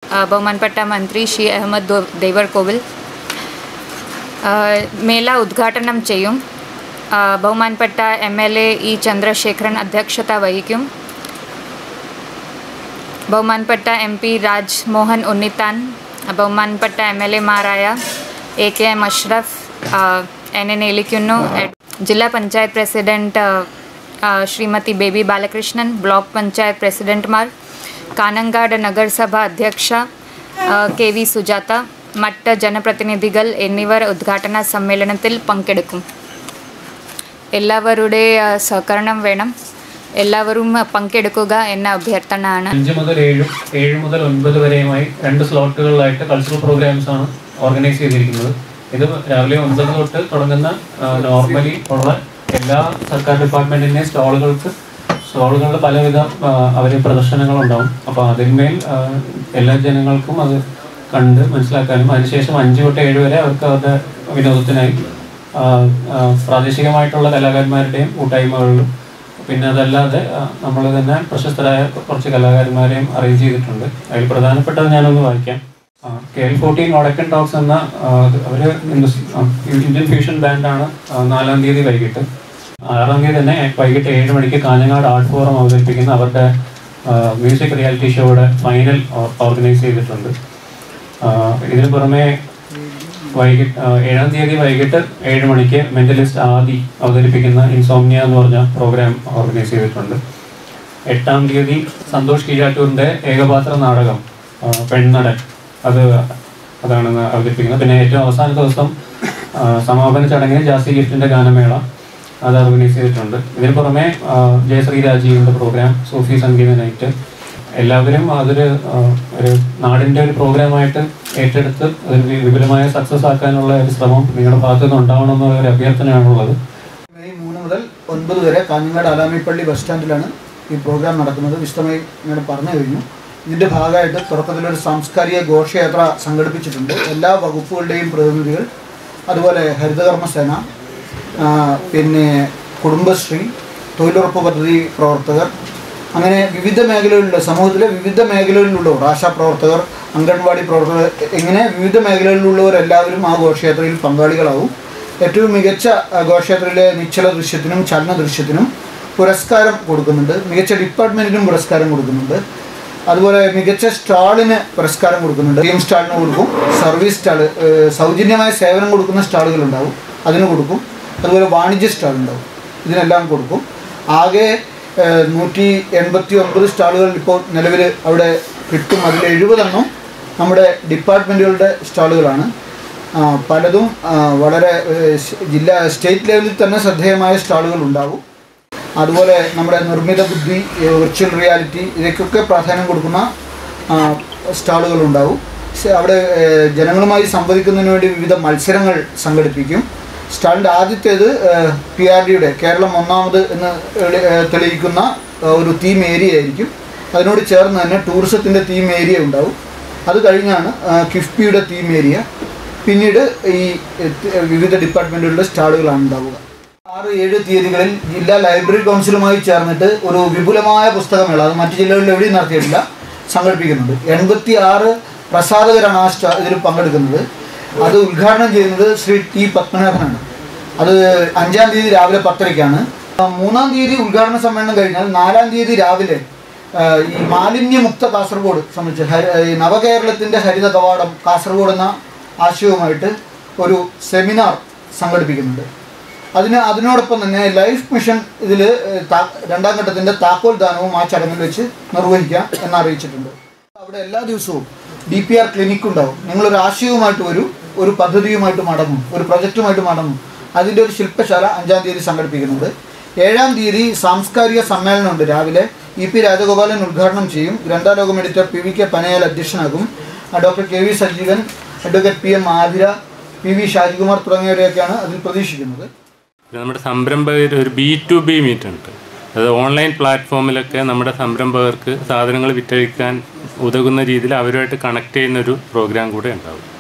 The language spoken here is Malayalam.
ആ, ബഹുമാനപ്പെട്ട മന്ത്രി ശ്രീ അഹമ്മദ് ദോ- ദേവർകോവിൽ ആ, മേള ഉദ്ഘാടനം ചെയ്യും ആ, ബഹുമാനപ്പെട്ട M L A E Chandrasekharan അധ്യക്ഷത വഹിക്കും ബഹുമാനപ്പെട്ട എം പി രാജ് മോഹൻ ഉണ്ണിത്താൻ ബഹുമാനപ്പെട്ട എം എൽ എമാരായ എ കെ എം അഷ്റഫ് ആ, എന്നെ നിയമിക്കുന്നു എ- ജില്ലാ പഞ്ചായത്ത് പ്രസിഡന്റ് ആ, ആ, ശ്രീമതി ബേബി ബാലകൃഷ്ണൻ ബ്ലോക്ക് പഞ്ചായത്ത് പ്രസിഡന്റുമാർ കാനങ്കാട് നഗരസഭ അധ്യക്ഷ ആ, കെ വി സുജാത മറ്റ് ജനപ്രതിനിധികൾ എന്നിവർ ഉദ്ഘാടന സമ്മേളനത്തിൽ പങ്കെടുക്കും എല്ലാവരുടെ ആ, സഹകരണം വേണം എല്ലാവരും പങ്കെടുക്കുക എന്ന അഭ്യർത്ഥനയാണ് അഞ്ച് മുതൽ ഏഴ് ഏഴ് മുതൽ ഒൻപത് വരെയുമായി രണ്ട് സ്ലോട്ടുകളിലായിട്ട് കൾച്ചറൽ പ്രോഗ്രാംസ് ആണ് ഓർഗനൈസ് ചെയ്തിരിക്കുന്നത് ഇത് രാവിലെ ഒൻപത് തൊട്ട് തുടങ്ങുന്ന നോർമലി ഉള്ള എല്ലാ സർക്കാർ ഡിപ്പാർട്ട്മെന്റിന്റെ സ്റ്റാളുകൾക്ക് സ്റ്റാളുകളിൽ പലവിധ അവർ പ്രദർശനങ്ങളുണ്ടാവും അപ്പോൾ അതിന്മേൽ ആ, എല്ലാ ജനങ്ങൾക്കും അത് കണ്ട് മനസ്സിലാക്കാനും അതിനുശേഷം അഞ്ച് തൊട്ട് ഏഴ് വരെ അവർക്ക് അവരുടെ വിനോദത്തിനായി ആ, ആ, പ്രാദേശികമായിട്ടുള്ള കലാകാരന്മാരുടെയും കൂട്ടായ്മകളിലും പിന്നെ അതല്ലാതെ നമ്മൾ തന്നെ പ്രശസ്തരായ കുറച്ച് കലാകാരന്മാരെയും അറേഞ്ച് ചെയ്തിട്ടുണ്ട് അതിൽ പ്രധാനപ്പെട്ടത് ഞാനൊന്ന് വായിക്കാം K L fourteen Vadakkan talks എന്ന ആ, അവര് ഹിന്ദുസ്- ആ, ഇന്ത്യൻ ഫ്യൂഷൻ ബാൻഡാണ് ആ, നാലാം തീയതി വൈകിട്ട് ആറാം തീയതി തന്നെ വൈകിട്ട് ഏഴ് മണിക്ക് കാഞ്ഞങ്ങാട് ആർട്ട് ഫോറം അവതരിപ്പിക്കുന്ന അവരുടെ മ്യൂസിക് റിയാലിറ്റി ഷോയുടെ ഫൈനൽ ഓർഗനൈസ് ചെയ്തിട്ടുണ്ട് ആ, ഇതിനു പുറമെ വൈകിട്ട് ആ, ഏഴാം തീയതി വൈകിട്ട് ഏഴ് മണിക്ക് മെന്റലിസ്റ്റ് ആദി അവതരിപ്പിക്കുന്ന ഇൻസോംനിയ എന്ന് പറഞ്ഞ പ്രോഗ്രാം ഓർഗനൈസ് ചെയ്തിട്ടുണ്ട് എട്ടാം തീയതി സന്തോഷ് കീഴാറ്റൂരിന്റെ ഏകപാത്ര നാടകം ആ, പെൺനടൻ അത് അതാണ് ഇന്ന് അവതരിപ്പിക്കുന്നത് പിന്നെ ഏറ്റവും അവസാന ദിവസം ആ, സമാപന ചടങ്ങിന് ജാസി ഗിഫ്റ്റിന്റെ ഗാനമേള അത് ഓർഗനൈസ് ചെയ്തിട്ടുണ്ട് ഇതിന് പുറമെ ആ, ജയശ്രീ രാജീവിന്റെ പ്രോഗ്രാം സൂഫി സംഗീത നൈറ്റ് എല്ലാവരും അതൊരു ആ, ഒരു നാടിന്റെ ഒരു പ്രോഗ്രാമായിട്ട് ഏറ്റെടുത്ത് അതൊരു വി- വിപുലമായ സക്സസ് ആക്കാനുള്ള ഒരു ശ്രമം നിങ്ങളുടെ ഭാഗത്തു നിന്ന് ഉണ്ടാവണം എന്നുള്ള ഒരു അഭ്യർത്ഥനയാണുള്ളത് മെയ് മൂന്ന് മുതൽ ഒൻപത് വരെ കാഞ്ഞങ്ങാട് ആലാമിപ്പള്ളി ബസ് സ്റ്റാൻഡിലാണ് ഈ പ്രോഗ്രാം നടക്കുന്നത് വിശദമായി ഞാൻ പറഞ്ഞു കഴിഞ്ഞു ഇതിൻ്റെ ഭാഗമായിട്ട് തുടക്കത്തിലൊരു സാംസ്കാരിക ഘോഷയാത്ര സംഘടിപ്പിച്ചിട്ടുണ്ട് എല്ലാ വകുപ്പുകളുടെയും പ്രതിനിധികൾ അതുപോലെ ഹരിതകർമ്മസേന ആ, പിന്നെ കുടുംബശ്രീ തൊഴിലുറപ്പ് പദ്ധതി പ്രവർത്തകർ അങ്ങനെ വിവിധ മേഖലകളിലുള്ള സമൂഹത്തിലെ വിവിധ മേഖലകളിലുള്ളവർ ആശാപ്രവർത്തകർ അംഗൻവാടി പ്രവർത്തകർ ഇങ്ങനെ വിവിധ മേഖലകളിലുള്ളവരെല്ലാവരും ആ ഘോഷയാത്രയിൽ പങ്കാളികളാവും ഏറ്റവും മികച്ച ആ, ഘോഷയാത്രയിലെ നിശ്ചല ദൃശ്യത്തിനും ചലന ദൃശ്യത്തിനും പുരസ്കാരം കൊടുക്കുന്നുണ്ട് മികച്ച ഡിപ്പാർട്ട്മെൻറ്റിനും പുരസ്കാരം കൊടുക്കുന്നുണ്ട് അതുപോലെ മികച്ച സ്റ്റാളിന് പുരസ്കാരം കൊടുക്കുന്നുണ്ട് ടീം സ്റ്റാളിന് കൊടുക്കും സർവീസ് സ്റ്റാൾ സൗജന്യമായ സേവനം കൊടുക്കുന്ന സ്റ്റാളുകളുണ്ടാവും അതിന് കൊടുക്കും അതുപോലെ വാണിജ്യ സ്റ്റാൾ ഉണ്ടാവും ഇതിനെല്ലാം കൊടുക്കും ആകെ ഏഹ്, നൂറ്റി എൺപത്തി ഒൻപത് സ്റ്റാളുകൾ ഇപ്പോൾ നിലവിൽ അവിടെ കിട്ടും അതിൽ എഴുപതെണ്ണം നമ്മുടെ ഡിപ്പാർട്ട്മെൻറ്റുകളുടെ സ്റ്റാളുകളാണ് ആ, പലതും ആ, വളരെ ഏഹ്, സ് ജില്ലാ സ്റ്റേറ്റ് ലെവലിൽ തന്നെ ശ്രദ്ധേയമായ സ്റ്റാളുകൾ ഉണ്ടാവും അതുപോലെ നമ്മുടെ നിർമ്മിത ബുദ്ധി വിർച്വൽ റിയാലിറ്റി ഇതൊക്കെ പ്രാധാന്യം കൊടുക്കുന്ന ആ, സ്റ്റാളുകളുണ്ടാവും ശ- അവിടെ ഏഹ്, ജനങ്ങളുമായി സംവദിക്കുന്നതിന് വേണ്ടി വിവിധ മത്സരങ്ങൾ സംഘടിപ്പിക്കും സ്റ്റാളിൻ്റെ ആദ്യത്തേത് പി ആർ ഡിയുടെ കേരളം ഒന്നാമത് എന്ന് എളി- ഏഹ്, തെളിയിക്കുന്ന ആ, ഒരു തീം ഏരിയ ആയിരിക്കും അതിനോട് ചേർന്ന് തന്നെ ടൂറിസത്തിൻ്റെ തീം ഏരിയ ഉണ്ടാവും അത് കഴിഞ്ഞാണ് ആ, കിഫ്ബിയുടെ തീം ഏരിയ പിന്നീട് ഈ എ- വിവിധ ഡിപ്പാർട്ട്മെൻറ്റുകളുടെ സ്റ്റാളുകളാണ് ഉണ്ടാവുക ആറ് ഏഴ് തീയതികളിൽ ജില്ലാ ലൈബ്രറി കൗൺസിലുമായി ചേർന്നിട്ട് ഒരു വിപുലമായ പുസ്തകമേള അത് മറ്റു ജില്ലകളിൽ എവിടെയും നടത്തിയിട്ടില്ല സംഘടിപ്പിക്കുന്നുണ്ട് എൺപത്തി ആറ് പ്രസാധകരാണ് ആ സ്റ്റാ ഇതിൽ പങ്കെടുക്കുന്നത് അത് ഉദ്ഘാടനം ചെയ്യുന്നത് ശ്രീ ടി പത്മനാഭനാണ് അത് അഞ്ചാം തീയതി രാവിലെ പത്തരയ്ക്കാണ് ആ, മൂന്നാം തീയതി ഉദ്ഘാടന സമ്മേളനം കഴിഞ്ഞാൽ നാലാം തീയതി രാവിലെ ആ, ഈ മാലിന്യമുക്ത കാസർഗോഡ് സംബന്ധിച്ച് ഹരി- ഈ നവകേരളത്തിൻ്റെ ഹരിത കവാടം കാസർഗോഡ് എന്ന ആശയവുമായിട്ട് ഒരു സെമിനാർ സംഘടിപ്പിക്കുന്നുണ്ട് അതിന് അതിനോടൊപ്പം തന്നെ ലൈഫ് മിഷൻ ഇതിൽ രണ്ടാം ഘട്ടത്തിൻ്റെ താക്കോൽ ദാനവും ആ ചടങ്ങിൽ വെച്ച് നിർവഹിക്കാം എന്നറിയിച്ചിട്ടുണ്ട് അവിടെ എല്ലാ ദിവസവും ഡി പി ആർ ക്ലിനിക്ക് ഉണ്ടാവും നിങ്ങളൊരു ആശയവുമായിട്ട് വരും ഒരു പദ്ധതിയുമായിട്ട് മടങ്ങും ഒരു പ്രൊജക്റ്റുമായിട്ട് മടങ്ങും അതിൻ്റെ ഒരു ശില്പശാല അഞ്ചാം തീയതി സംഘടിപ്പിക്കുന്നുണ്ട് ഏഴാം തീയതി സാംസ്കാരിക സമ്മേളനമുണ്ട് രാവിലെ ഇ പി രാജഗോപാലൻ ഉദ്ഘാടനം ചെയ്യും Granthalokam editor P V K Panayal അധ്യക്ഷനാകും ആ, doctor K V Sajeevan advocate P M Athira P V Shajikumar തുടങ്ങിയവരെയൊക്കെയാണ് അതിൽ പ്രതീക്ഷിക്കുന്നത് പിന്നെ നമ്മുടെ സംരംഭകർ ഒരു ബി ടു ബി മീറ്റ് ഉണ്ട് അത് ഓൺലൈൻ പ്ലാറ്റ്ഫോമിലൊക്കെ നമ്മുടെ സംരംഭകർക്ക് സാധനങ്ങൾ വിറ്റഴിക്കാൻ ഉതകുന്ന രീതിയിൽ അവരുമായിട്ട് കണക്ട് ചെയ്യുന്ന ഒരു പ്രോഗ്രാം കൂടെ ഉണ്ടാവും